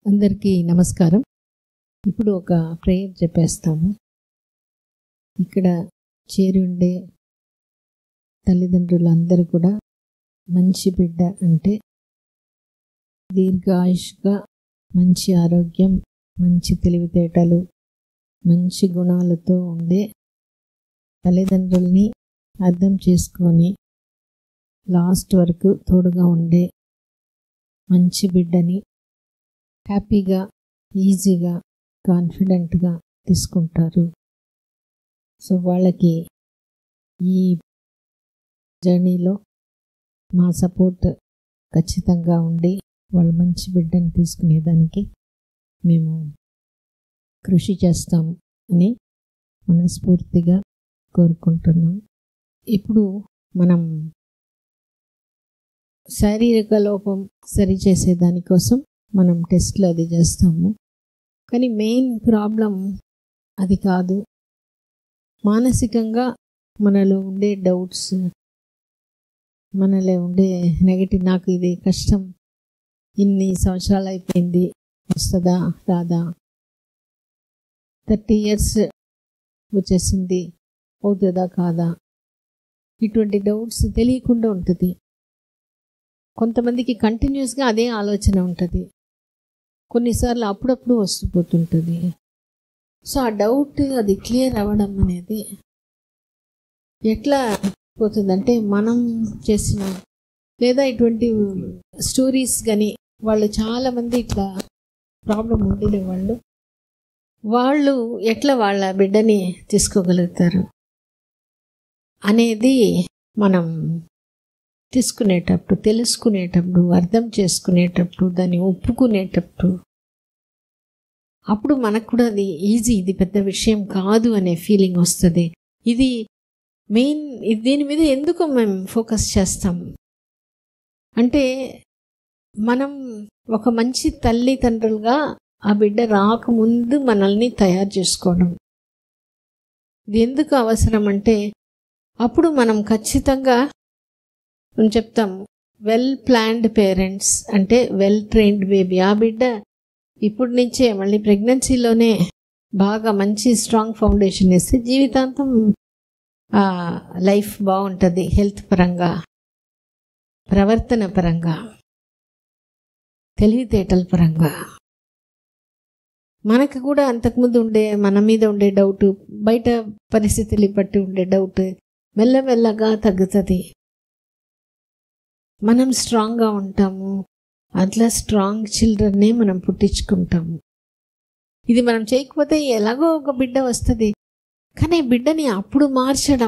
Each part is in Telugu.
అందరికీ నమస్కారం ఇప్పుడు ఒక ప్రేయర్ చెప్పేస్తాము ఇక్కడ చేరి ఉండే తల్లిదండ్రులందరూ కూడా మంచి బిడ్డ అంటే దీర్ఘాయుష్గా మంచి ఆరోగ్యం మంచి తెలివితేటలు మంచి గుణాలతో ఉండే తల్లిదండ్రుల్ని అర్థం చేసుకొని లాస్ట్ వరకు తోడుగా ఉండే మంచి బిడ్డని హ్యాపీగా ఈజీగా కాన్ఫిడెంట్గా తీసుకుంటారు సో వాళ్ళకి ఈ జర్నీలో మా సపోర్ట్ ఖచ్చితంగా ఉండి వాళ్ళ మంచి బిడ్డని తీసుకునేదానికి మేము కృషి చేస్తాం అని మనస్ఫూర్తిగా కోరుకుంటున్నాం ఇప్పుడు మనం శారీరక లోపం సరిచేసే దానికోసం మనం టెస్ట్లు అది చేస్తాము కానీ మెయిన్ ప్రాబ్లం అది కాదు మానసికంగా మనలో ఉండే డౌట్స్ మనలో ఉండే నెగటివ్ నాకు ఇది కష్టం ఇన్ని సంవత్సరాలు అయిపోయింది వస్తుందా రాదా థర్టీ ఇయర్స్ వచ్చేసింది అవుతుందా కాదా ఇటువంటి డౌట్స్ తెలియకుండా ఉంటుంది కొంతమందికి కంటిన్యూస్గా అదే ఆలోచన ఉంటుంది కొన్నిసార్లు అప్పుడప్పుడు వస్తుపోతుంటుంది సో ఆ డౌట్ అది క్లియర్ అవ్వడం అనేది ఎట్లా పోతుందంటే మనం చేసిన లేదా ఇటువంటి స్టోరీస్ కానీ వాళ్ళు చాలామంది ఇట్లా ప్రాబ్లం ఉండిన వాళ్ళు వాళ్ళు ఎట్లా వాళ్ళ బిడ్డని తీసుకోగలుగుతారు అనేది మనం తీసుకునేటప్పుడు తెలుసుకునేటప్పుడు అర్థం చేసుకునేటప్పుడు దాన్ని ఒప్పుకునేటప్పుడు అప్పుడు మనకు కూడా అది ఈజీ ఇది పెద్ద విషయం కాదు అనే ఫీలింగ్ వస్తుంది ఇది మెయిన్ దీని మీద ఎందుకు మేము ఫోకస్ చేస్తాం అంటే మనం ఒక మంచి తల్లిదండ్రులుగా ఆ బిడ్డ రాకముందు మనల్ని తయారు చేసుకోవడం ఇది ఎందుకు అవసరం అంటే అప్పుడు మనం ఖచ్చితంగా మనం చెప్తాం వెల్ ప్లాన్డ్ పేరెంట్స్ అంటే వెల్ ట్రైన్డ్ బేబీ ఆ బిడ్డ ఇప్పటి నుంచే మళ్ళీ ప్రెగ్నెన్సీలోనే బాగా మంచి స్ట్రాంగ్ ఫౌండేషన్ ఇస్తే జీవితాంతం లైఫ్ బాగుంటుంది హెల్త్ పరంగా ప్రవర్తన పరంగా తెలివితేటల పరంగా మనకు కూడా అంతకుముందు ఉండే మన మీద ఉండే డౌట్ బయట పరిస్థితులు బట్టి ఉండే డౌట్ మెల్లమెల్లగా తగ్గుతుంది మనం స్ట్రాంగ్గా ఉంటాము అట్లా స్ట్రాంగ్ చిల్డ్రన్నే మనం పుట్టించుకుంటాము ఇది మనం చేయకపోతే ఎలాగో ఒక బిడ్డ వస్తుంది కానీ బిడ్డని అప్పుడు మార్చడం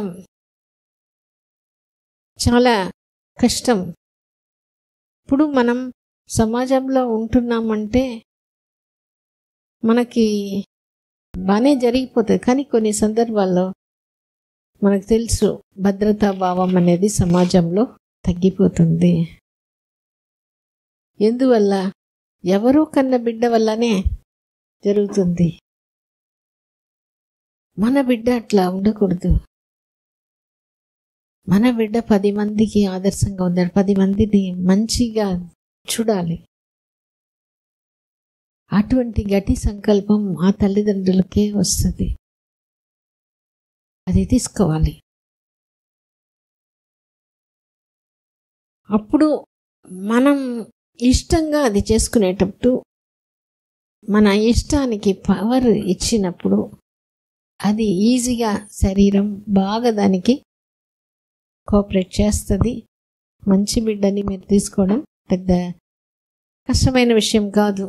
చాలా కష్టం ఇప్పుడు మనం సమాజంలో ఉంటున్నామంటే మనకి బాగానే జరిగిపోతుంది కానీ కొన్ని సందర్భాల్లో మనకు తెలుసు భద్రతా భావం అనేది సమాజంలో తగ్గిపోతుంది ఎందువల్ల ఎవరో కన్న బిడ్డ వల్లనే జరుగుతుంది మన బిడ్డ అట్లా ఉండకూడదు మన బిడ్డ పది మందికి ఆదర్శంగా ఉండాలి పది మందిని మంచిగా చూడాలి అటువంటి గట్టి సంకల్పం ఆ తల్లిదండ్రులకే వస్తుంది అది తీసుకోవాలి అప్పుడు మనం ఇష్టంగా అది చేసుకునేటప్పుడు మన ఇష్టానికి పవర్ ఇచ్చినప్పుడు అది ఈజీగా శరీరం బాగా దానికి కోఆపరేట్ చేస్తుంది మంచి బిడ్డని మీరు తీసుకోవడం పెద్ద కష్టమైన విషయం కాదు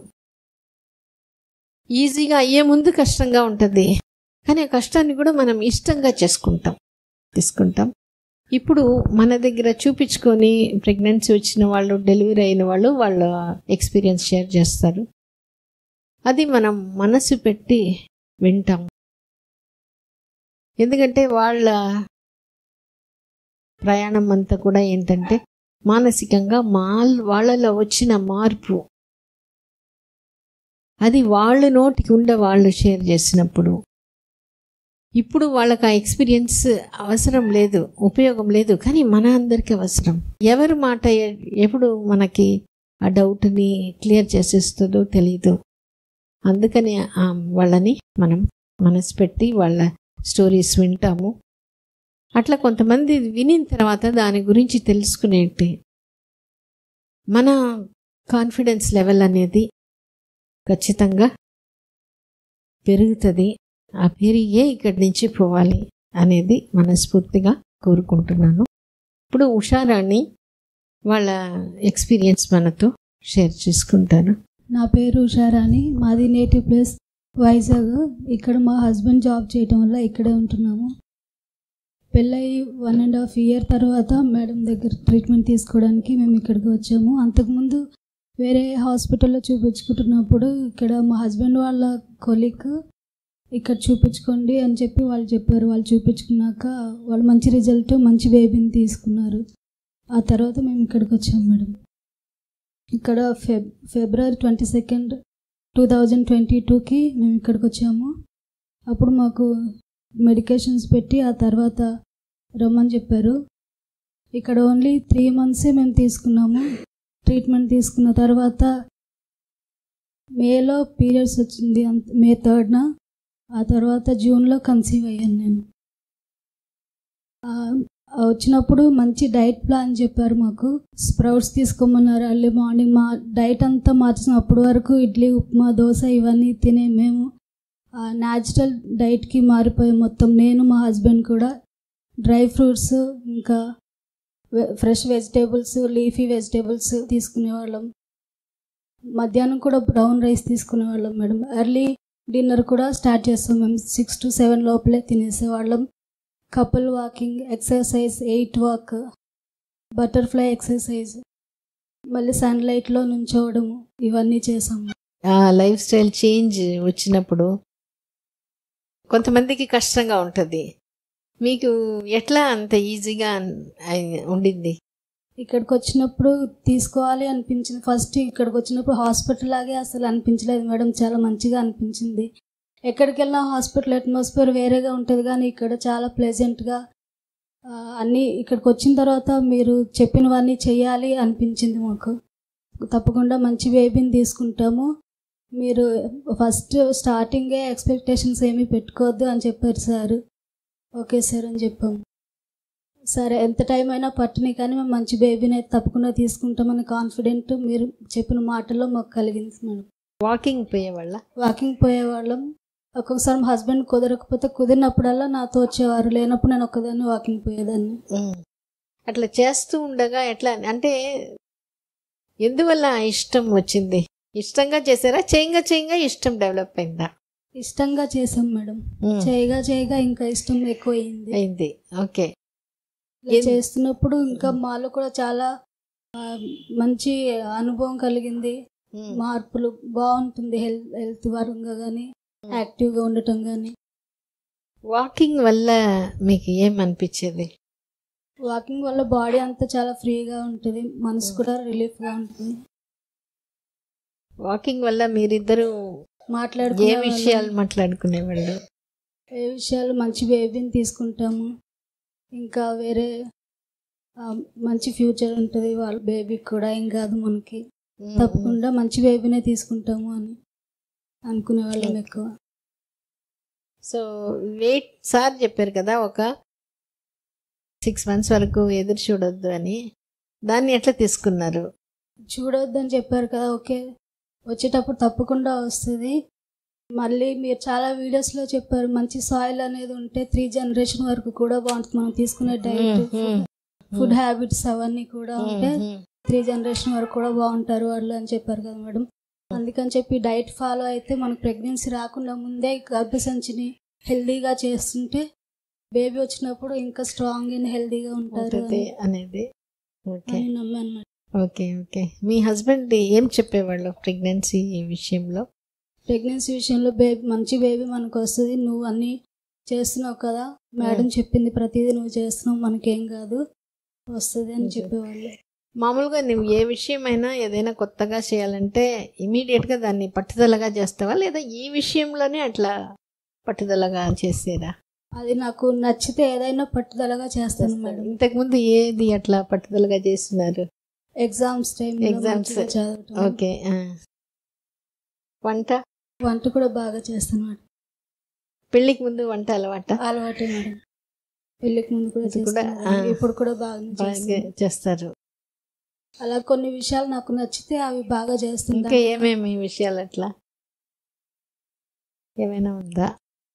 ఈజీగా అయ్యే ముందు కష్టంగా ఉంటుంది కానీ ఆ కష్టాన్ని కూడా మనం ఇష్టంగా చేసుకుంటాం తీసుకుంటాం ఇప్పుడు మన దగ్గర చూపించుకొని ప్రెగ్నెన్సీ వచ్చిన వాళ్ళు డెలివరీ అయిన వాళ్ళు వాళ్ళ ఎక్స్పీరియన్స్ షేర్ చేస్తారు అది మనం మనసు పెట్టి వింటాం ఎందుకంటే వాళ్ళ ప్రయాణం అంతా కూడా ఏంటంటే మానసికంగా మా వాళ్ళలో వచ్చిన మార్పు అది వాళ్ళ నోటికి ఉండే వాళ్ళు షేర్ చేసినప్పుడు ఇప్పుడు వాళ్ళకి ఆ ఎక్స్పీరియన్స్ అవసరం లేదు ఉపయోగం లేదు కానీ మన అందరికీ అవసరం ఎవరి మాట ఎ- ఎప్పుడు మనకి ఆ డౌట్ని క్లియర్ చేసేస్తుందో తెలీదు అందుకని ఆ వాళ్ళని మనం మనసు పెట్టి వాళ్ళ స్టోరీస్ వింటాము అట్లా కొంతమంది వినిన తర్వాత దాని గురించి తెలుసుకునేటి మన కాన్ఫిడెన్స్ లెవెల్ అనేది ఖచ్చితంగా పెరుగుతుంది ఆ పెరిగే ఇక్కడి నుంచి పోవాలి అనేది మనస్ఫూర్తిగా కోరుకుంటున్నాను ఇప్పుడు ఉషారాణి వాళ్ళ ఎక్స్పీరియన్స్ మనతో షేర్ చేసుకుంటారు నా పేరు ఉషారాణి మాది నేటివ్ ప్లేస్ వైజాగ్ ఇక్కడ మా హస్బెండ్ జాబ్ చేయటం వల్ల ఇక్కడే ఉంటున్నాము పెళ్ళయి వన్ అండ్ హాఫ్ ఇయర్ తర్వాత మేడం దగ్గర ట్రీట్మెంట్ తీసుకోవడానికి మేము ఇక్కడికి వచ్చాము అంతకుముందు వేరే హాస్పిటల్లో చూపించుకుంటున్నప్పుడు ఇక్కడ మా హస్బెండ్ వాళ్ళ కొలిక్ ఇక్కడ చూపించుకోండి అని చెప్పి వాళ్ళు చెప్పారు వాళ్ళు చూపించుకున్నాక వాళ్ళు మంచి రిజల్ట్ మంచి బేబీని తీసుకున్నారు ఆ తర్వాత మేము ఇక్కడికి వచ్చాము మేడం ఇక్కడ Feb February twenty second two thousand twenty టూకి మేము ఇక్కడికి వచ్చాము అప్పుడు మాకు మెడికేషన్స్ పెట్టి ఆ తర్వాత రమ్మని చెప్పారు ఇక్కడ ఓన్లీ త్రీ మంత్సే మేము తీసుకున్నాము ట్రీట్మెంట్ తీసుకున్న తర్వాత మేలో పీరియడ్స్ వచ్చింది అంత- మే థర్డ్న ఆ తర్వాత జూన్లో కన్సీవ్ అయ్యాను నేను ఆ, ఆ వచ్చినప్పుడు మంచి డైట్ ప్లాన్ చెప్పారు మాకు స్ప్రౌట్స్ తీసుకోమన్నారు అర్లీ మార్నింగ్ మా డైట్ అంతా మార్చిన అప్పటి వరకు ఇడ్లీ ఉప్మా దోశ ఇవన్నీ తినే మేము న్యాచురల్ డైట్కి మారిపోయి మొత్తం నేను మా హస్బెండ్ కూడా డ్రై ఫ్రూట్స్ ఇంకా ఫ్రెష్ వెజిటేబుల్స్ లీఫీ వెజిటేబుల్స్ తీసుకునేవాళ్ళం మధ్యాహ్నం కూడా బ్రౌన్ రైస్ తీసుకునేవాళ్ళం మేడం ఎర్లీ డిన్నర్ కూడా స్టార్ట్ చేస్తాం మేము సిక్స్ టు సెవెన్ లోపలే తినేసేవాళ్ళం couple walking exercise eight walk butterfly exercise మళ్ళీ సన్లైట్లో నుంచోవడము ఇవన్నీ చేసాము ఆ లైఫ్ స్టైల్ చేంజ్ వచ్చినప్పుడు కొంతమందికి కష్టంగా ఉంటుంది మీకు ఎట్లా అంత ఈజీగా అయి- ఉండింది ఇక్కడికి వచ్చినప్పుడు తీసుకోవాలి అనిపించింది ఫస్ట్ ఇక్కడికి వచ్చినప్పుడు హాస్పిటల్ లాగే అసలు అనిపించలేదు మేడం చాలా మంచిగా అనిపించింది ఎక్కడికి వెళ్ళినా హాస్పిటల్ అట్మాస్ఫియర్ వేరేగా ఉంటుంది కానీ ఇక్కడ చాలా ప్లెజెంట్గా అన్నీ ఇక్కడికి వచ్చిన తర్వాత మీరు చెప్పినవన్నీ చేయాలి అనిపించింది మాకు తప్పకుండా మంచి బేబీని తీసుకుంటాము మీరు ఫస్ట్ స్టార్టింగే ఎక్స్పెక్టేషన్స్ ఏమీ పెట్టుకోవద్దు అని చెప్పారు సార్ ఓకే సార్ అని చెప్పాము సరే ఎంత టైం అయినా పట్టని కానీ మేము మంచి బేబీని అయితే తప్పకుండా తీసుకుంటామని కాన్ఫిడెంట్ మీరు చెప్పిన మాటల్లో మాకు కలిగింది మేడం వాకింగ్ పోయేవాళ్ళ వాకింగ్ పోయేవాళ్ళం ఒక్కొక్కసారి మా హస్బెండ్ కుదరకపోతే కుదిరినప్పుడల్లా నాతో వచ్చేవారు లేనప్పుడు నేను ఒక్కదాన్ని వాకింగ్ పోయేదాన్ని అట్లా చేస్తూ ఉండగా ఎట్లా అంటే ఎందువల్ల ఆ ఇష్టం వచ్చింది ఇష్టంగా చేశారా చేయంగా చేయంగా ఇష్టం డెవలప్ అయిందా ఇష్టంగా చేసాం మేడం చేయగా చేయగా ఇంకా ఇష్టం ఎక్కువైంది అయింది ఓకే ఇలా ఏం- చేస్తున్నప్పుడు ఇంకా మాలో కూడా చాలా ఆ, మంచి అనుభవం కలిగింది మార్పులు బాగుంటుంది హెల్త్ హెల్త్ పరంగా కానీ యాక్టివ్గా ఉండటం కానీ వాకింగ్ వల్ల మీకు ఏం అనిపించేది వాకింగ్ వల్ల బాడీ అంతా చాలా ఫ్రీగా ఉంటుంది మనసు కూడా రిలీఫ్గా ఉంటుంది వాకింగ్ వల్ల మీరిద్దరు ఏ మాట్లాడుకునే విషయాలు మాట్లాడుకునేవాళ్ళు ఏ విషయాలు మంచి బేబీని తీసుకుంటాము ఇంకా వేరే ఆ, మంచి ఫ్యూచర్ ఉంటుంది వాళ్ళ బేబీకి కూడా ఏం కాదు మనకి తప్పకుండా మంచి బేబీనే తీసుకుంటాము అని అనుకునే వాళ్ళం ఎక్కువ సో వెయిట్ సార్ చెప్పారు కదా ఒక సిక్స్ మంత్స్ వరకు ఎదురు చూడొద్దు అని దాన్ని ఎట్లా తీసుకున్నారు చూడొద్దని చెప్పారు కదా ఓకే వచ్చేటప్పుడు తప్పకుండా వస్తుంది మళ్ళీ మీరు చాలా వీడియోస్లో చెప్పారు మంచి సాయిల్ అనేది ఉంటే త్రీ జనరేషన్ వరకు కూడా బాగుంటుంది మనం తీసుకునే డైట్ ఫుడ్ హ్యాబిట్స్ అవన్నీ కూడా ఉంటే త్రీ జనరేషన్ వరకు కూడా బాగుంటారు వాళ్ళు అని చెప్పారు కదా మేడం అందుకని చెప్పి డైట్ ఫాలో అయితే మనకు ప్రెగ్నెన్సీ రాకుండా ముందే గర్భసంచిని హెల్దీగా చేస్తుంటే బేబీ వచ్చినప్పుడు ఇంకా స్ట్రాంగ్ అండ్ హెల్దీగా ఉంటారు ఉంటుంది అని- అనేది ఓకే అని నమ్మాను మేడం ఓకే ఓకే మీ హస్బెండ్ ఏం చెప్పేవాళ్ళు ప్రెగ్నెన్సీ విషయంలో ప్రెగ్నెన్సీ విషయంలో బేబీ మంచి బేబీ మనకు వస్తుంది నువ్వు అన్నీ చేస్తున్నావు కదా మేడం చెప్పింది ప్రతిదీ నువ్వు చేస్తున్నావు మనకేం కాదు వస్తుంది అని చెప్పేవాళ్ళు మామూలుగా నువ్వు ఏ విషయమైనా ఏదైనా కొత్తగా చేయాలంటే ఇమీడియట్గా దాన్ని పట్టుదలగా చేస్తావా లేదా ఈ విషయంలోనే అట్లా పట్టుదలగా చేసేదా అది నాకు నచ్చితే ఏదైనా పట్టుదలగా చేస్తాను మేడం ఇంతకుముందు ఏది అట్లా పట్టుదలగా చేస్తున్నారు ఎగ్జామ్స్ టైం Exams. ఓకే ఆ. వంట వంట కూడా బాగా చేస్తాను మేడం పెళ్ళికి ముందు వంట అలవాట అలవాటే మేడం పెళ్ళికి ముందు కూడా ఇది కూడా, చేస్తాను ఆ. ఇప్పుడు కూడా బాగా బాగా చేస్తారు అలా కొన్ని విషయాలు నాకు నచ్చితే అవి బాగా ఇంకా చేస్తుంటా ఏమేమి విషయాలు అట్లా ఏమైనా ఉందా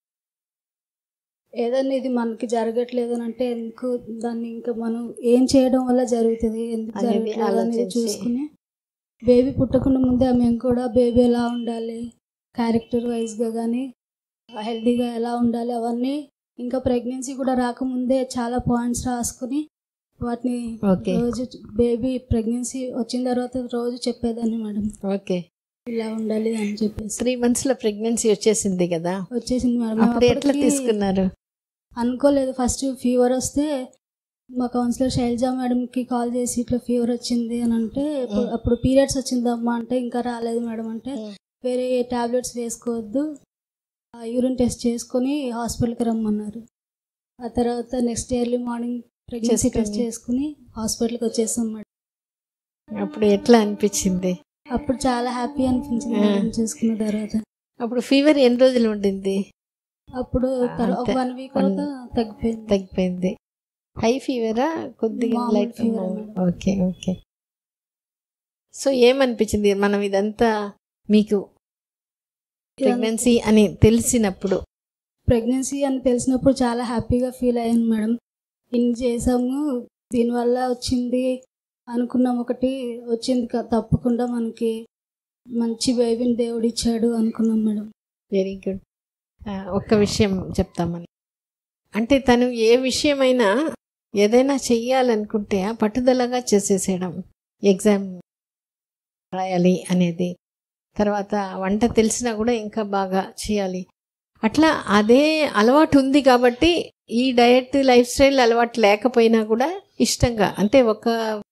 ఏదన్నా ఇది మనకి జరగట్లేదు అని అంటే ఎందుకు దాన్ని ఇంకా మనం ఏం చేయడం వల్ల జరుగుతుంది ఎందుకు అనేది జరగట్లేదు అనేది ఆలోచించి. చూసుకుని బేబీ పుట్టకుండా ముందే మేము కూడా బేబీ ఎలా ఉండాలి క్యారెక్టర్ వైజ్గా కానీ హెల్తీగా ఎలా ఉండాలి అవన్నీ ఇంకా ప్రెగ్నెన్సీ కూడా రాకముందే చాలా పాయింట్స్ రాసుకుని వాటిని ఓకే రోజు బేబీ ప్రెగ్నెన్సీ వచ్చిన తర్వాత రోజు చెప్పేదాన్ని మేడం ఓకే ఇలా ఉండాలి అని చెప్పేసి త్రీ మంత్స్ లో ప్రెగ్నెన్సీ వచ్చేసింది కదా వచ్చేసింది మేడం అప్పుడు ఎట్లా అప్పటికి తీసుకున్నారు అనుకోలేదు ఫస్ట్ ఫీవర్ వస్తే మా కౌన్సిలర్ శైలజ మేడంకి కాల్ చేసి ఇట్లా ఫీవర్ వచ్చింది అని అంటే అప్పుడు- మ్. అప్పుడు పీరియడ్స్ వచ్చిందమ్మా అంటే ఇంకా రాలేదు మేడం అంటే మ్. వేరే టాబ్లెట్స్ వేసుకోవద్దు యూరిన్ టెస్ట్ చేసుకొని హాస్పిటల్కి రమ్మన్నారు ఆ తర్వాత next early morning pregnancy test చేసుకొని. చేసుకుని హాస్పిటల్కి వచ్చేసాం మేడం అప్పుడు ఎట్లా అనిపించింది అప్పుడు చాలా హ్యాపీ అనిపించింది ఆ. మేడం చేసుకున్న తర్వాత అప్పుడు ఫీవర్ ఎన్ని రోజులు ఉండింది అప్పుడు తర- ఒక అంతే. వన్ వీక్ తర్వాత తగ్గిపోయింది తగ్గిపోయింది హై ఫీవరా కొద్దిగా మామూలు light fever madam. Okay okay so ఏమనిపించింది మనం ఇదంతా మీకు ప్రెగ్నెన్సీ అని తెలిసినప్పుడు ప్రెగ్నెన్సీ అని తెలిసినప్పుడు చాలా హ్యాపీగా ఫీల్ అయ్యాను మేడం ఇన్ని చేసాము దీనివల్ల వచ్చింది అనుకున్నాం ఒకటి వచ్చింది క- తప్పకుండా మనకి మంచి బేబీని దేవుడు ఇచ్చాడు అనుకున్నాం మేడం వెరీ గుడ్ ఒక్క విషయం చెప్తామని అంటే తను ఏ విషయమైనా ఏదైనా చెయ్యాలనుకుంటే ఆ పట్టుదలగా చేసేసేయడం ఎగ్జామ్ రాయాలి అనేది తర్వాత వంట తెలిసినా కూడా ఇంకా బాగా చేయాలి అట్లా అదే అలవాటు ఉంది కాబట్టి ఈ డయట్ లైఫ్ స్టైల్ అలవాటు లేకపోయినా కూడా ఇష్టంగా అంటే ఒక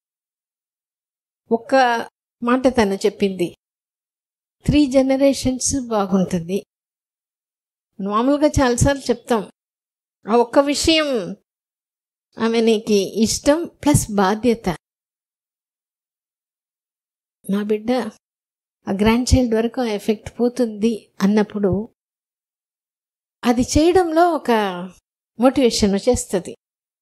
ఒక్క మాట తను చెప్పింది త్రీ జనరేషన్స్ బాగుంటుంది మామూలుగా చాలాసార్లు చెప్తాం ఆ ఒక్క విషయం ఆమె నీకు ఇష్టం ప్లస్ బాధ్యత నా బిడ్డ ఆ గ్రాండ్ చైల్డ్ వరకు ఆ ఎఫెక్ట్ పోతుంది అన్నప్పుడు అది చేయడంలో ఒక మోటివేషన్ వచ్చేస్తుంది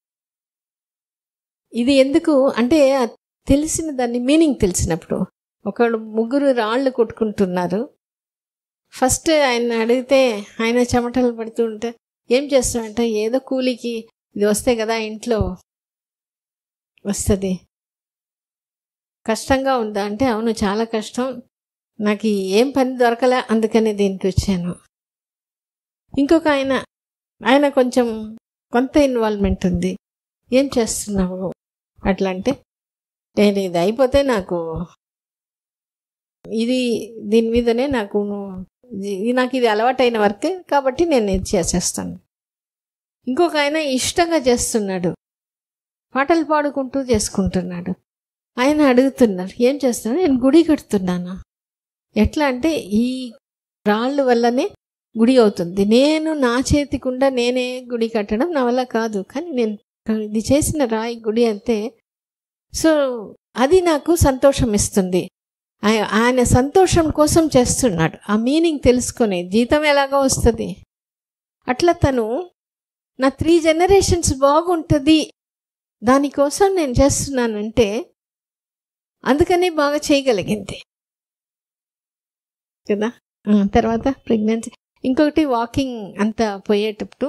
ఇది ఎందుకు అంటే ఆ తెలిసిన దాన్ని మీనింగ్ తెలిసినప్పుడు ఒకళ్ళు ముగ్గురు రాళ్ళు కొట్టుకుంటున్నారు ఫస్ట్ ఆయన అడిగితే ఆయన చెమటలు పడుతూ ఉంటే ఏం చేస్తామంటే ఏదో కూలికి ఇది వస్తే కదా ఇంట్లో వస్తుంది కష్టంగా ఉందా అంటే అవును చాలా కష్టం నాకు ఏం పని దొరకలే అందుకని దీనికి వచ్చాను ఇంకొక ఆయన ఆయన కొంచెం కొంత ఇన్వాల్వ్మెంట్ ఉంది ఏం చేస్తున్నావు అట్లా అంటే నేను ఇది అయిపోతే నాకు ఇది దీని మీదనే నాకు ఇది నాకు ఇది అలవాటైన వర్క్ కాబట్టి నేను ఇది చేసేస్తాను ఇంకొక ఆయన ఇష్టంగా చేస్తున్నాడు పాటలు పాడుకుంటూ చేసుకుంటున్నాడు ఆయన అడుగుతున్నారు ఏం చేస్తున్నాడు నేను గుడి కడుతున్నాను ఎట్లా అంటే ఈ రాళ్ళు వల్లనే గుడి అవుతుంది నేను నా చేతికుండా నేనే గుడి కట్టడం నా వల్ల కాదు కానీ నేను ఇది చేసిన రాయి గుడి అంతే సో అది నాకు సంతోషం ఇస్తుంది ఆయ- ఆయన సంతోషం కోసం చేస్తున్నాడు ఆ మీనింగ్ తెలుసుకొని జీతం ఎలాగో వస్తుంది అట్లా తను నా త్రీ జనరేషన్స్ బాగుంటుంది దానికోసం నేను చేస్తున్నానంటే అందుకని బాగా చేయగలిగింది కదా ఆ, తర్వాత ప్రెగ్నెన్సీ ఇంకొకటి వాకింగ్ అంతా పోయేటప్పుడు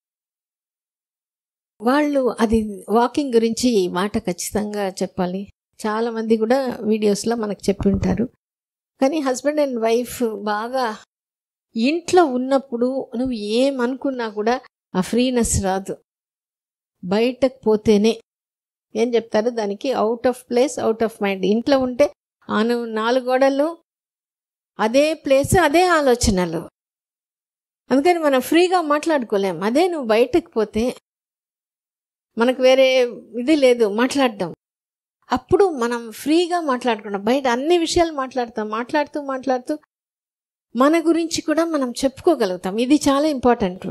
వాళ్ళు అది వాకింగ్ గురించి ఈ మాట ఖచ్చితంగా చెప్పాలి చాలా మంది కూడా వీడియోస్లో మనకు చెప్పి ఉంటారు కానీ హస్బెండ్ అండ్ వైఫ్ బాగా ఇంట్లో ఉన్నప్పుడు నువ్వు ఏమనుకున్నా కూడా ఆ ఫ్రీనెస్ రాదు బయటకు పోతేనే ఏం చెప్తారు దానికి out of place out of mind ఇంట్లో ఉంటే ఆ నువ్వు నాలుగు గోడలు అదే ప్లేస్ అదే ఆలోచనలు అందుకని మనం ఫ్రీగా మాట్లాడుకోలేం అదే నువ్వు బయటకు పోతే మనకు వేరే ఇది లేదు మాట్లాడడం అప్పుడు మనం ఫ్రీగా మాట్లాడుకున్నాం బయట అన్ని విషయాలు మాట్లాడతాం మాట్లాడుతూ మాట్లాడుతూ మన గురించి కూడా మనం చెప్పుకోగలుగుతాం ఇది చాలా ఇంపార్టెంట్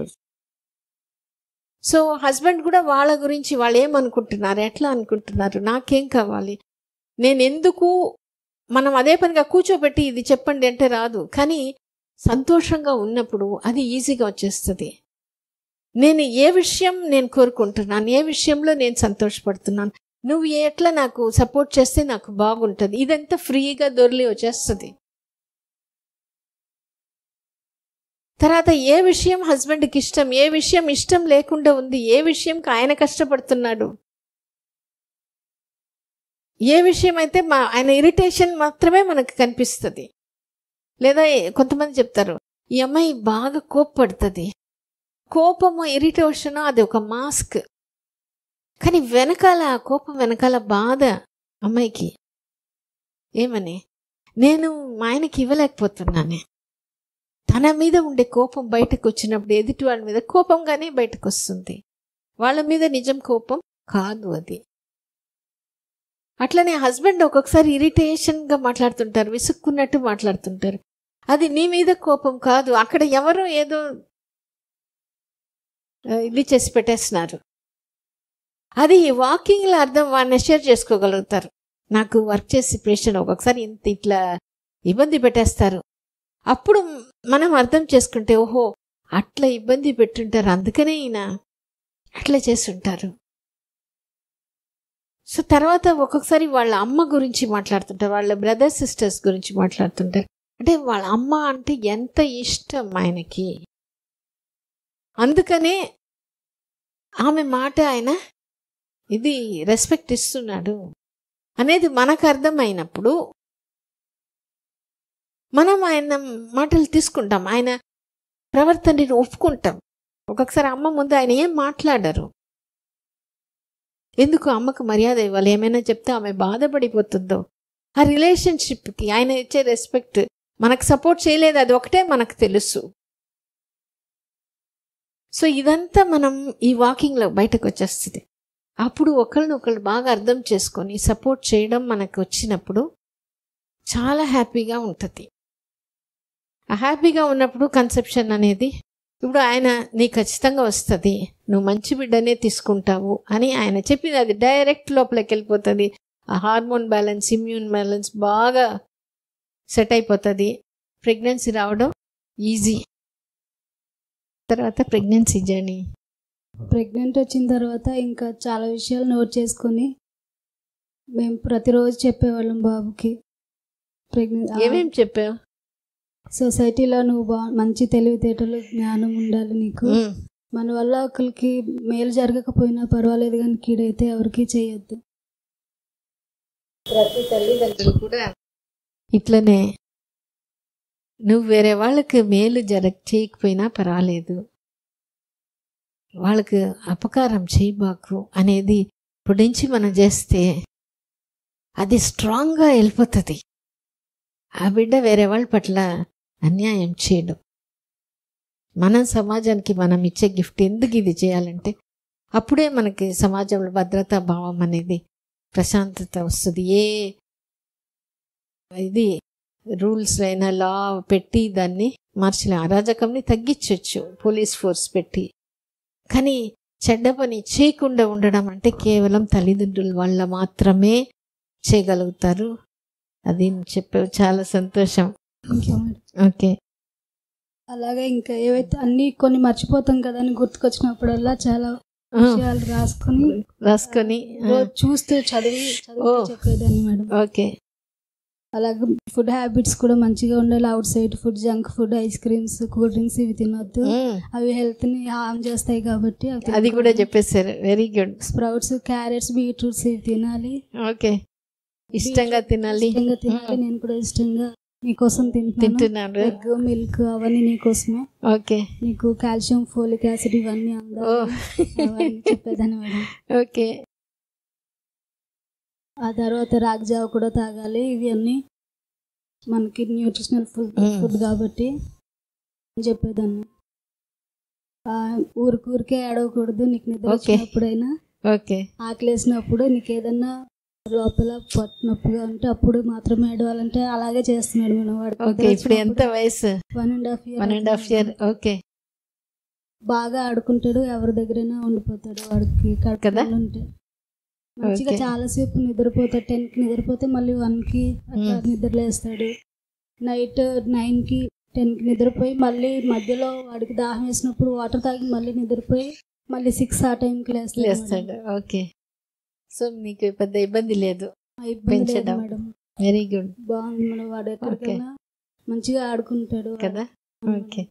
సో హస్బెండ్ కూడా వాళ్ళ గురించి వాళ్ళు ఏమనుకుంటున్నారు ఎట్లా అనుకుంటున్నారు నాకేం కావాలి నేను ఎందుకు మనం అదే పనిగా కూర్చోబెట్టి ఇది చెప్పండి అంటే రాదు కానీ సంతోషంగా ఉన్నప్పుడు అది ఈజీగా వచ్చేస్తుంది నేను ఏ విషయం నేను కోరుకుంటున్నాను ఏ విషయంలో నేను సంతోషపడుతున్నాను నువ్వు ఎట్లా నాకు సపోర్ట్ చేస్తే నాకు బాగుంటుంది ఇదంతా ఫ్రీగా దొరికి వచ్చేస్తుంది తర్వాత ఏ విషయం హస్బెండ్కి ఇష్టం ఏ విషయం ఇష్టం లేకుండా ఉంది ఏ విషయంకి ఆయన కష్టపడుతున్నాడు ఏ విషయం అయితే మా ఆయన ఇరిటేషన్ మాత్రమే మనకు కనిపిస్తుంది లేదా కొంతమంది చెప్తారు ఈ అమ్మాయి బాగా కోప్పడుతుంది కోపము ఇరిటేషన్ అది ఒక మాస్క్ కానీ వెనకాల ఆ కోపం వెనకాల బాధ అమ్మాయికి ఏమని నేను మా ఆయనకి ఇవ్వలేకపోతున్నానే తన మీద ఉండే కోపం బయటకు వచ్చినప్పుడు ఎదుటి వాళ్ళ మీద కోపంగానే బయటకు వస్తుంది వాళ్ళ మీద నిజం కోపం కాదు అది అట్లనే హస్బెండ్ ఒక్కొక్కసారి ఇరిటేషన్గా మాట్లాడుతుంటారు విసుక్కున్నట్టు మాట్లాడుతుంటారు అది నీ మీద కోపం కాదు అక్కడ ఎవరో ఏదో ఆ, ఇది చేసి పెట్టేస్తున్నారు అది వాకింగ్లో అర్థం వాళ్ళని షేర్ చేసుకోగలుగుతారు నాకు వర్క్ చేసి పేషెంట్ ఒక్కొక్కసారి ఇంత ఇట్లా ఇబ్బంది పెట్టేస్తారు అప్పుడు మనం అర్థం చేసుకుంటే ఓహో అట్లా ఇబ్బంది పెట్టుంటారు అందుకనే ఈయన అట్లా చేస్తుంటారు సో తర్వాత ఒక్కొక్కసారి వాళ్ళ అమ్మ గురించి మాట్లాడుతుంటారు వాళ్ళ బ్రదర్ సిస్టర్స్ గురించి మాట్లాడుతుంటారు అంటే వాళ్ళ అమ్మ అంటే ఎంత ఇష్టం ఆయనకి అందుకనే ఆమె మాట ఆయన ఇది రెస్పెక్ట్ ఇస్తున్నాడు అనేది మనకు అర్థమైనప్పుడు మనం ఆయన మాటలు తీసుకుంటాం ఆయన ప్రవర్తనని ఒప్పుకుంటాం ఒక్కొక్కసారి అమ్మ ముందు ఆయన ఏం మాట్లాడరు ఎందుకు అమ్మకు మర్యాద ఇవ్వాలి ఏమైనా చెప్తే ఆమె బాధపడిపోతుందో ఆ రిలేషన్షిప్కి ఆయన ఇచ్చే రెస్పెక్ట్ మనకు సపోర్ట్ చేయలేదు అది ఒకటే మనకు తెలుసు సో ఇదంతా మనం ఈ వాకింగ్లో బయటకు వచ్చేస్తుంది అప్పుడు ఒకరిని ఒకళ్ళు బాగా అర్థం చేసుకొని సపోర్ట్ చేయడం మనకు వచ్చినప్పుడు చాలా హ్యాపీగా ఉంటుంది ఆ హ్యాపీగా ఉన్నప్పుడు కన్సెప్షన్ అనేది ఇప్పుడు ఆయన నీ ఖచ్చితంగా వస్తుంది నువ్వు మంచి బిడ్డనే తీసుకుంటావు అని ఆయన చెప్పింది అది డైరెక్ట్ లోపలికి వెళ్ళిపోతుంది ఆ హార్మోన్ బ్యాలెన్స్ ఇమ్యూన్ బ్యాలెన్స్ బాగా సెట్ అయిపోతుంది ప్రెగ్నెన్సీ రావడం ఈజీ తర్వాత ప్రెగ్నెన్సీ జర్నీ ప్రెగ్నెంట్ వచ్చిన తర్వాత ఇంకా చాలా విషయాలు నోట్ చేసుకొని మేము ప్రతిరోజు చెప్పేవాళ్ళం బాబుకి ప్రెగ్నెంట్ ఏమేం చెప్పావు సొసైటీలో నువ్వు బా మంచి తెలివితేటలు జ్ఞానం ఉండాలి నీకు మ్మ్. మన వల్ల ఒకరికి మేలు జరగకపోయినా పర్వాలేదు కానీ కీడైతే ఎవరికి చేయొద్దు ప్రతి తల్లిదండ్రులు కూడా ఇట్లనే నువ్వు వేరే వాళ్ళకి మేలు జరగ చేయకపోయినా పర్వాలేదు వాళ్ళకి అపకారం చేయబాకు అనేది ఇప్పుడు నుంచి మనం చేస్తే అది స్ట్రాంగ్గా వెళ్ళిపోతుంది ఆ బిడ్డ వేరే వాళ్ళ పట్ల అన్యాయం చేయడం మనం సమాజానికి మనం ఇచ్చే గిఫ్ట్ ఎందుకు ఇది చేయాలంటే అప్పుడే మనకి సమాజంలో భద్రతా భావం అనేది ప్రశాంతత వస్తుంది ఏ ఇది రూల్స్ అయినా లా పెట్టి దాన్ని మార్చలే అరాజకంని తగ్గించవచ్చు పోలీస్ ఫోర్స్ పెట్టి కానీ చెడ్డ పని చేయకుండా ఉండడం అంటే కేవలం తల్లిదండ్రుల వల్ల మాత్రమే చేయగలుగుతారు అది చెప్పావు చాలా సంతోషం ఇంకా మరి. ఓకే అలాగే ఇంకా ఏవైతే అన్ని కొన్ని మర్చిపోతాం కదా అని గుర్తుకొచ్చినప్పుడల్లా చాలా ఆ, విషయాలు రాసుకొని రాసుకొని ఆ, రోజు చూస్తూ చదివి చదివి ఓ. చెప్పేదాన్ని మేడం ఓకే అలాగే ఫుడ్ హ్యాబిట్స్ కూడా మంచిగా ఉండాలి అవుట్ సైడ్ food junk food ice creams cool drinks ఇవి తినొద్దు ఉమ్, అవి హెల్త్ ని హార్మ్ చేస్తాయి కాబట్టి అవి అది కూడా చెప్పేశారు very good sprouts carrots beetroots ఇవి తినాలి ఓకే ఇష్టంగా తినాలి ఇష్టంగా తినాలి నేను కూడా ఇష్టంగా నీకోసం తింటున్నాను తింటున్నారు ఎగ్ మిల్క్ అవన్నీ నీకోసమే ఓకే నీకు కాల్షియం ఫోలిక్ యాసిడ్ ఇవన్నీ ఓ అందాలి అవన్నీ చెప్పేదాన్ని మేడం ఓకే ఆ తర్వాత రాగి జావ కూడా తాగాలి ఇవన్నీ మనకి న్యూట్రిషనల్ ఫుడ్ Mm. ఫుడ్ కాబట్టి అని చెప్పేదాన్ని ఆ, ఊరికూరికే ఏడవకూడదు నీకు నిద్ర Okay. వచ్చినప్పుడైనా ఓకే ఆకలేసినప్పుడు నీకు ఏదన్నా లోపల పొట్ట నొప్పిగా ఉంటే అప్పుడు మాత్రమే ఏడవాలంటే అలాగే చేస్తున్నాడు మనం వాడికి ఓకే ఇప్పుడు ఎంత వయసు one and half year one and half year okay బాగా ఆడుకుంటాడు ఎవరి దగ్గరైనా ఉండిపోతాడు వాడికి కదా? కడుపులో ఉంటే మంచిగా Okay. చాలాసేపు నిద్రపోతాడు టెన్కి నిద్రపోతే మళ్ళీ వన్కి అట్లా Hmm. నిద్రలేస్తాడు నైట్ నైన్కి టెన్కి నిద్రపోయి మళ్ళీ మధ్యలో వాడికి దాహం వేసినప్పుడు వాటర్ తాగి మళ్ళీ నిద్రపోయి మళ్ళీ సిక్స్ ఆ టైంకి లేస్తాడు మేడం. లేస్తాడు ఓకే సో మీకు పెద్ద ఇబ్బంది లేదు ఆ ఇబ్బంది లేదు పెంచడం. మేడం వెరీ గుడ్ బాగుంది మేడం వాడు ఎక్కడికైనా మంచిగా ఆడుకుంటాడు కదా ఓకే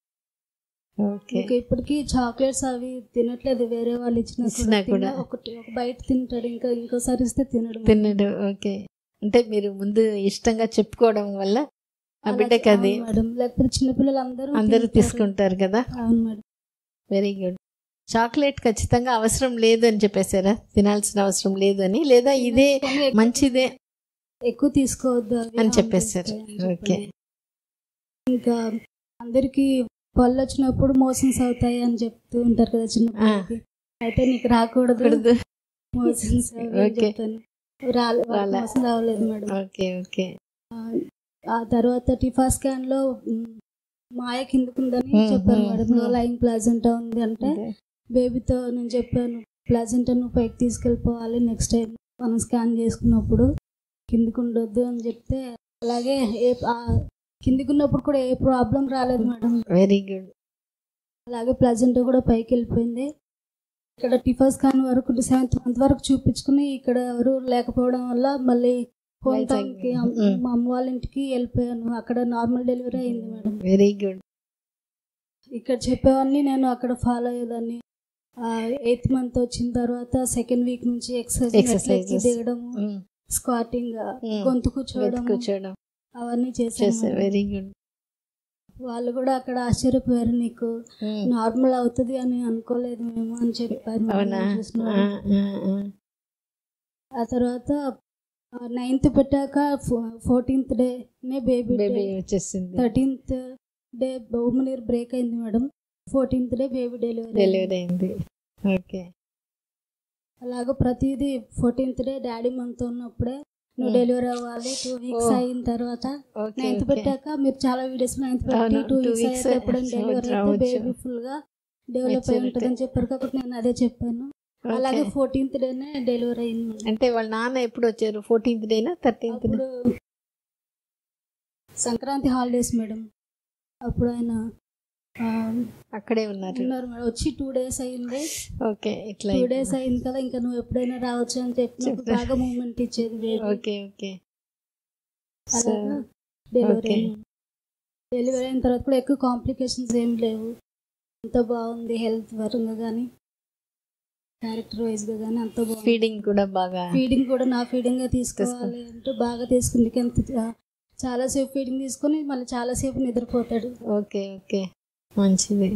ఓకే ఇంకా ఇప్పటికీ చాక్లెట్స్ అవి తినట్లేదు వేరే వాళ్ళు ఇచ్చిన ఇచ్చినా కూడా. ఒకటి ఒక బయట తింటాడు ఇంకా ఇంకోసారి ఇస్తే తినడు తిన్నాడు ఓకే అంటే మీరు ముందు ఇష్టంగా చెప్పుకోవడం వల్ల ఆ అలా బిడ్డకి అది అవును మేడం లేకపోతే చిన్నపిల్లలు అందరూ అందరూ తింటారు. తీసుకుంటారు కదా అవును మేడం వెరీ గుడ్ చాక్లెట్ ఖచ్చితంగా అవసరం లేదు అని చెప్పేశారా తినాల్సిన అవసరం లేదు అని లేదా ఇదే కానీ ఎక్కువ మంచిదే ఎక్కువ తీసుకోవద్దు అవి అని harm చెప్పేశారు. చేస్తాయి అని ఓకే. చెప్పారు. ఇంకా అందరికి పళ్ళు వచ్చినప్పుడు మోషన్స్ అవుతాయి అని చెప్తూ ఉంటారు కదా చిన్న ఆ. పిల్లలకి. అయితే నీకు రాకూడదు కూడదు. మోషన్స్ అవి అని ఓకే. చెప్తాను రాలే రాలే. మోసం రావలేదు మేడం ఓకే ఓకే ఆ తర్వాత టిఫా స్కాన్ లో మ్, మాయ కిందకుందని మ్మ్, చెప్పారు మ్మ్, మేడం మ్మ్. లైన్ ప్లాజెంటా ఉంది అంటే బేబీతో నేను చెప్పాను ప్లాజెంటా నువ్వు పైకి తీసుకెళ్ళిపోవాలి నెక్స్ట్ టైం మనం స్కాన్ చేసుకున్నప్పుడు కిందికి ఉండొద్దు అని చెప్తే అలాగే ఏ ఆ కిందికి ఉన్నప్పుడు కూడా ఏ ప్రాబ్లం రాలేదు మేడం వెరీ గుడ్ అలాగే ప్లజెంట్ కూడా పైకి వెళ్ళిపోయింది ఇక్కడ టిఫా స్కాన్ వరకు సెవెంత్ మంత్ వరకు చూపించుకుని ఇక్కడ ఎవరు లేకపోవడం వల్ల మళ్ళీ హోమ్ వైజాగ్. టౌన్ కి అమ్- మ్మ్. మా అమ్మ వాళ్ళ ఇంటికి వెళ్ళిపోయాను అక్కడ నార్మల్ డెలివరీ అయింది మేడం వెరీ గుడ్ ఇక్కడ చెప్పేవన్నీ నేను అక్కడ ఫాలో అయ్యేదాన్ని ఎయిత్ మంత్ వచ్చిన తర్వాత సెకండ్ వీక్ నుంచి ఎక్సర్సైజ్ Exercises. దిగడము స్క్వాటింగ్ Mm. గొంతు కూర్చోవడం కూర్చోవడం అవన్నీ చేసే చేశాను వెరీ గుడ్ వాళ్ళు కూడా అక్కడ ఆశ్చర్యపోయారు నీకు నార్మల్ అవుతుంది అని అనుకోలేదు మేము అని చెప్పారు మేడం అవునా చూసిన ఆ, వాళ్ళు. ఆ, ఆ. ఆ తర్వాత నైన్త్ పెట్టాక ఫోర్టీన్త్ డేనే బేబీ బేబీ వచ్చేసింది థర్టీన్త్ డే బహుమనీర్ బ్రేక్ అయింది madam fourteenth day baby delivery delivery అయింది ఓకే అలాగ ప్రతిదీ ఫోర్టీన్త్ డే డాడీ మనతో ఉన్నప్పుడే నువ్వు Hmm. డెలివరీ అవ్వాలి టూ వీక్స్ Oh. అయిన తర్వాత ఓకే నైన్త్ పెట్టాక మీరు చాలా వీడియోస్ నైన్త్ పెట్టి అవును, టూ two వీక్స్ weeks అయితే ఎప్పుడైనా డెలివరీ అయితే రావచ్చు. బేబీ ఫుల్ గా డెవలప్ అయి Maturity. ఉంటుందని చెప్పారు కాబట్టి నేను అదే చెప్పాను అలాగే ఫోర్టీన్త్ డేనే డెలివరీ అయింది మేడం. అంటే వాళ్ళ నాన్న ఎప్పుడు వచ్చారు ఫోర్టీన్త్ డేనా థర్టీన్త్ డే అప్పుడు సంక్రాంతి హాలిడేస్ మేడం అప్పుడు ఆయన ఆ, అక్కడే ఉన్నారు ఉన్నారు మేడం వచ్చి టూ డేస్ అయింది ఓకే ఇట్లా టూ డేస్ అయింది కదా ఇంకా నువ్వు ఎప్పుడైనా రావచ్చు అని చెప్పినప్పుడు చెప్తా. బాగా మూమెంట్ ఇచ్చేది baby. ఓకే ఓకే సో అలాగా డెలివరీ Okay. అయింది. డెలివరీ అయిన తర్వాత కూడా ఎక్కువ కాంప్లికేషన్స్ ఏం లేవు అంత బాగుంది హెల్త్ పరంగా కానీ క్యారెక్టర్ వైజ్ గా కానీ అంత బాగుంది ఫీడింగ్ కూడా బాగా ఫీడింగ్ కూడా నా ఫీడింగ్ తీసుకోవాలి అంటే బాగా తీసుకుంది ఎంత చాలా సేపు ఫీడింగ్ తీసుకొని మళ్ళీ చాలా సేపు నిద్రపోతాడు ఓకే ఓకే మంచిది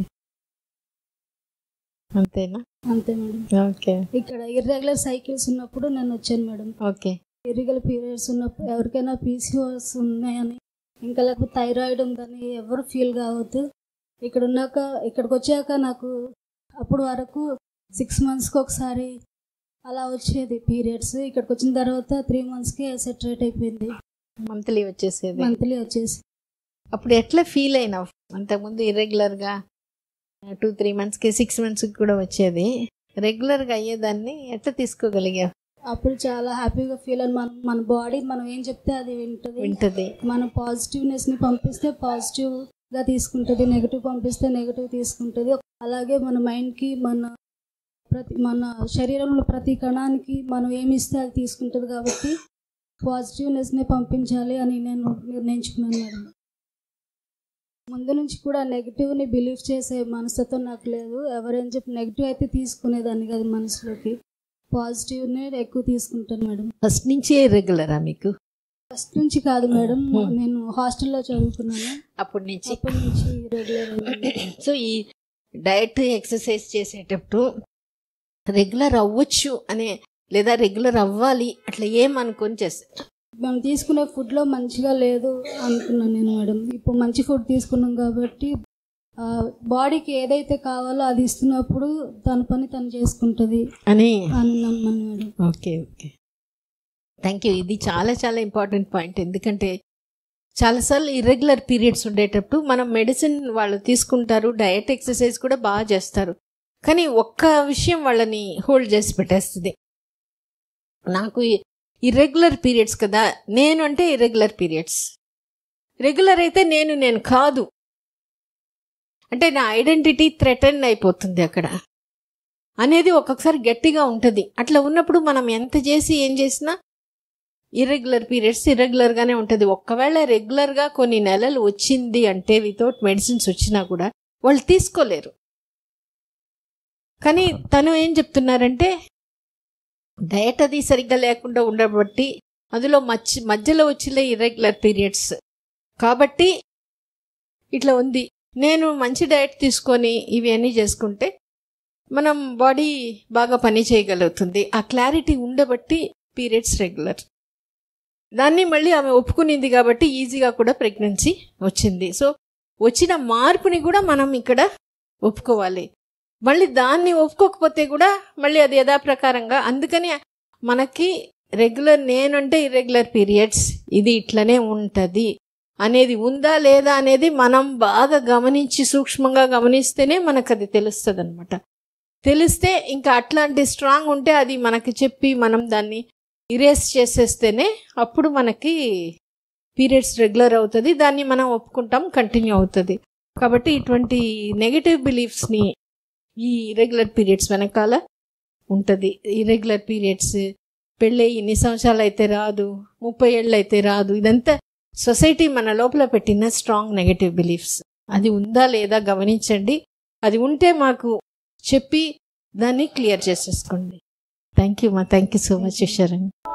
అంతేనా అంతే మేడం ఓకే ఇక్కడ ఇర్రెగ్యులర్ సైకిల్స్ ఉన్నప్పుడు నేను వచ్చాను మేడం ఓకే ఇర్రెగ్యులర్ పీరియడ్స్ ఉన్నప్పుడు ఎవరికైనా పీసీఓస్ ఉన్నాయని ఇంకా లేకపోతే థైరాయిడ్ ఉందని ఎవరు ఫీల్ కావద్దు ఇక్కడ ఉన్నాక ఇక్కడికి వచ్చాక నాకు అప్పుడు వరకు సిక్స్ మంత్స్కి ఒకసారి అలా వచ్చేది పీరియడ్స్ ఇక్కడికి వచ్చిన తర్వాత త్రీ మంత్స్కి సెటరేట్ అయిపోయింది మంత్లీ వచ్చేసేది మంత్లీ వచ్చేసి అప్పుడు ఎట్లా ఫీల్ అయినావు అంతకుముందు irregular గా టూ త్రీ మంత్స్కి సిక్స్ మంత్స్కి కూడా వచ్చేది రెగ్యులర్గా అయ్యేదాన్ని ఎట్లా తీసుకోగలిగావు అప్పుడు చాలా హ్యాపీగా ఫీల్ అని మనం మన బాడీ మనం ఏం చెప్తే అది వింటుంది వింటది మన పాజిటివ్నెస్ ని పంపిస్తే పాజిటివ్ గా తీసుకుంటుంది నెగిటివ్ పంపిస్తే నెగిటివ్ తీసుకుంటుంది అలాగే మన మైండ్ కి మన ప్రతి మన శరీరంలో ప్రతి కణానికి మనం ఏమి ఇస్తే అది తీసుకుంటుంది కాబట్టి పాజిటివ్నెస్ ని పంపించాలి అని నేను నిర్ణయించుకున్నాను మేడం ముందు నుంచి కూడా నెగిటివ్ ని బిలీవ్ చేసే మనస్తత్వం నాకు లేదు ఎవరేం చెప్పి నెగిటివ్ అయితే తీసుకునేదాన్ని కాదు మనసులోకి పాజిటివ్ నే ఎక్కువ తీసుకుంటాను మేడం ఫస్ట్ నుంచే రెగ్యులరా మీకు ఫస్ట్ నుంచి కాదు మేడం Hmm. నేను హాస్టల్లో చదువుకున్నాను అప్పటి నుంచి అప్పటి నుంచి రెగ్యులర్ సో ఈ డయట్ ఎక్సర్సైజ్ చేసేటప్పుడు రెగ్యులర్ అవ్వచ్చు అనే లేదా రెగ్యులర్ అవ్వాలి అట్లా ఏమనుకొని చేస్తారు మేము తీసుకునే ఫుడ్ లో మంచిగా లేదు అనుకున్నాను నేను మేడం ఇప్పుడు మంచి ఫుడ్ తీసుకున్నాం కాబట్టి బాడీకి ఏదైతే కావాలో అది ఇస్తున్నప్పుడు తన పని తను చేసుకుంటది అని అని నమ్మను madam okay okay thank you ఇది చాలా చాలా ఇంపార్టెంట్ పాయింట్ ఎందుకంటే చాలాసార్లు ఇర్రెగ్యులర్ పీరియడ్స్ ఉండేటప్పుడు మనం మెడిసిన్ వాళ్ళు తీసుకుంటారు డయట్ ఎక్సర్సైజ్ కూడా బాగా చేస్తారు కానీ ఒక్క విషయం వాళ్ళని హోల్డ్ చేసి పెట్టేస్తుంది నాకు ఇర్రెగ్యులర్ పీరియడ్స్ కదా నేను అంటే ఇర్రెగ్యులర్ పీరియడ్స్ రెగ్యులర్ అయితే నేను నేను కాదు అంటే నా ఐడెంటిటీ థ్రెటన్ అయిపోతుంది అక్కడ అనేది ఒక్కొక్కసారి గట్టిగా ఉంటుంది అట్లా ఉన్నప్పుడు మనం ఎంత చేసి ఏం చేసినా ఇర్రెగ్యులర్ పీరియడ్స్ ఇర్రెగ్యులర్గానే ఉంటుంది ఒక్కవేళ రెగ్యులర్గా కొన్ని నెలలు వచ్చింది అంటే వితౌట్ మెడిసిన్స్ వచ్చినా కూడా వాళ్ళు తీసుకోలేరు కానీ తను ఏం చెప్తున్నారంటే డయట్ అది సరిగ్గా లేకుండా ఉండబట్టి అందులో మధ్య మధ్యలో వచ్చిన ఇర్రెగ్యులర్ పీరియడ్స్ కాబట్టి ఇట్లా ఉంది నేను మంచి డయట్ తీసుకొని ఇవి అన్నీ చేసుకుంటే మనం బాడీ బాగా పని చేయగలుగుతుంది ఆ క్లారిటీ ఉండబట్టి పీరియడ్స్ రెగ్యులర్ దాన్ని మళ్ళీ ఆమె ఒప్పుకునింది కాబట్టి ఈజీగా కూడా ప్రెగ్నెన్సీ వచ్చింది సో వచ్చిన మార్పుని కూడా మనం ఇక్కడ ఒప్పుకోవాలి మళ్ళీ దాన్ని ఒప్పుకోకపోతే కూడా మళ్ళీ అది యథాప్రకారంగా అందుకని మనకి రెగ్యులర్ నేనంటే ఇర్రెగ్యులర్ పీరియడ్స్ ఇది ఇట్లనే ఉంటుంది అనేది ఉందా లేదా అనేది మనం బాగా గమనించి సూక్ష్మంగా గమనిస్తేనే మనకు అది తెలుస్తుంది అనమాట తెలిస్తే ఇంకా అట్లాంటి స్ట్రాంగ్ ఉంటే అది మనకి చెప్పి మనం దాన్ని ఇరేస్ చేసేస్తేనే అప్పుడు మనకి పీరియడ్స్ రెగ్యులర్ అవుతుంది దాన్ని మనం ఒప్పుకుంటాం కంటిన్యూ అవుతుంది కాబట్టి ఇటువంటి నెగటివ్ బిలీఫ్స్ని ఈ ఇరెగ్యులర్ పీరియడ్స్ వెనకాల ఉంటుంది ఇరెగ్యులర్ పీరియడ్స్ పెళ్ళి ఇన్ని సంవత్సరాలు అయితే రాదు ముప్పై ఏళ్ళు అయితే రాదు ఇదంతా సొసైటీ మన లోపల పెట్టిన స్ట్రాంగ్ నెగటివ్ బిలీఫ్స్ అది ఉందా లేదా గమనించండి అది ఉంటే మాకు చెప్పి దాన్ని క్లియర్ చేసేసుకోండి థ్యాంక్ యూ మా thank you so much Sharan